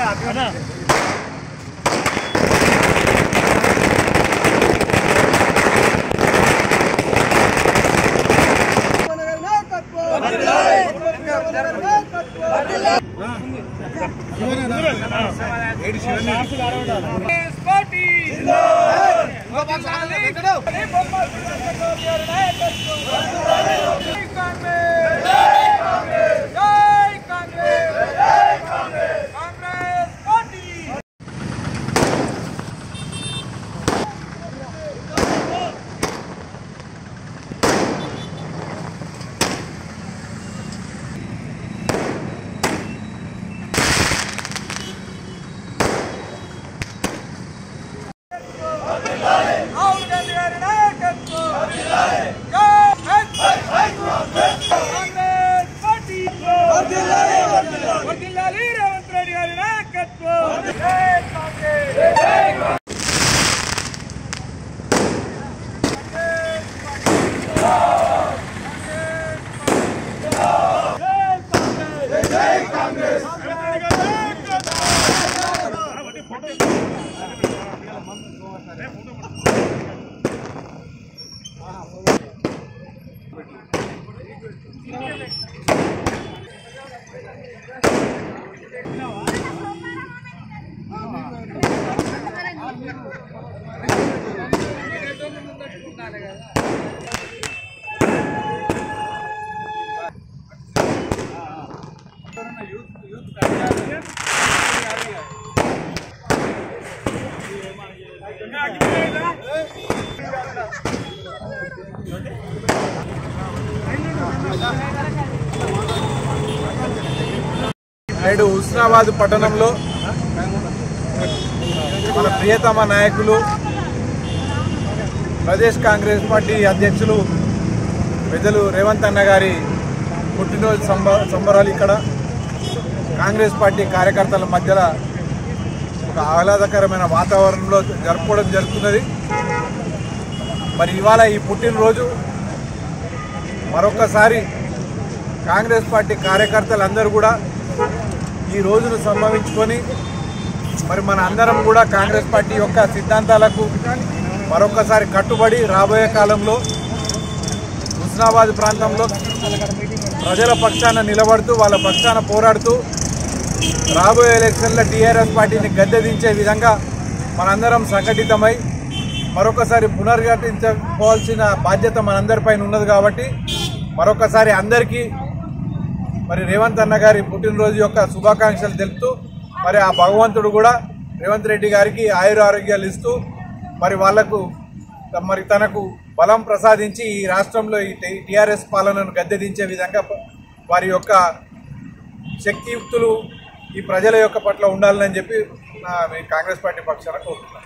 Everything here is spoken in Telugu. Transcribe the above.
రాహుల్ గాంధీ గారి నాయకత్వం కాంగ్రెస్ పార్టీ వర్ధిల్లాలి రేవంత్ రెడ్డి గారి నాయకత్వం జై కాంగ్రెస్ నేడు హుస్నాబాద్ పట్టణంలో మన ప్రియతమ నాయకులు ప్రదేశ్ కాంగ్రెస్ పార్టీ అధ్యక్షులు పెద్దలు రేవంత్ అన్న గారి పుట్టినరోజు సంబ సంబరాలు ఇక్కడ కాంగ్రెస్ పార్టీ కార్యకర్తల మధ్యలో ఒక ఆహ్లాదకరమైన వాతావరణంలో జరుపుకోవడం జరుగుతున్నది మరి ఇవాళ ఈ పుట్టినరోజు మరొకసారి కాంగ్రెస్ పార్టీ కార్యకర్తలందరూ కూడా ఈ రోజును సంభవించుకొని మరి మన అందరం కూడా కాంగ్రెస్ పార్టీ యొక్క సిద్ధాంతాలకు మరొకసారి కట్టుబడి రాబోయే కాలంలో హుస్నాబాద్ ప్రాంతంలో ప్రజల పక్షాన నిలబడుతూ వాళ్ళ పక్షాన పోరాడుతూ రాబోయే ఎలక్షన్లో టీఆర్ఎస్ పార్టీని గద్దెదించే విధంగా మనందరం సంఘటితమై మరొకసారి పునర్ఘటించుకోవాల్సిన బాధ్యత మనందరిపైన ఉన్నది కాబట్టి మరొకసారి అందరికీ మరి రేవంత్ అన్న గారి పుట్టినరోజు యొక్క శుభాకాంక్షలు తెలుపుతూ మరి ఆ భగవంతుడు కూడా రేవంత్ రెడ్డి గారికి ఆయుర ఆరోగ్యాలు ఇస్తూ మరి వాళ్లకు మరి తనకు బలం ప్రసాదించి ఈ రాష్ట్రంలో ఈ టీఆర్ఎస్ పాలనను గద్దెదించే విధంగా వారి యొక్క శక్తియుక్తులు ఈ ప్రజల యొక్క పట్ల ఉండాలని చెప్పి నా- మీ కాంగ్రెస్ పార్టీ పక్షాన కోరుతున్నాను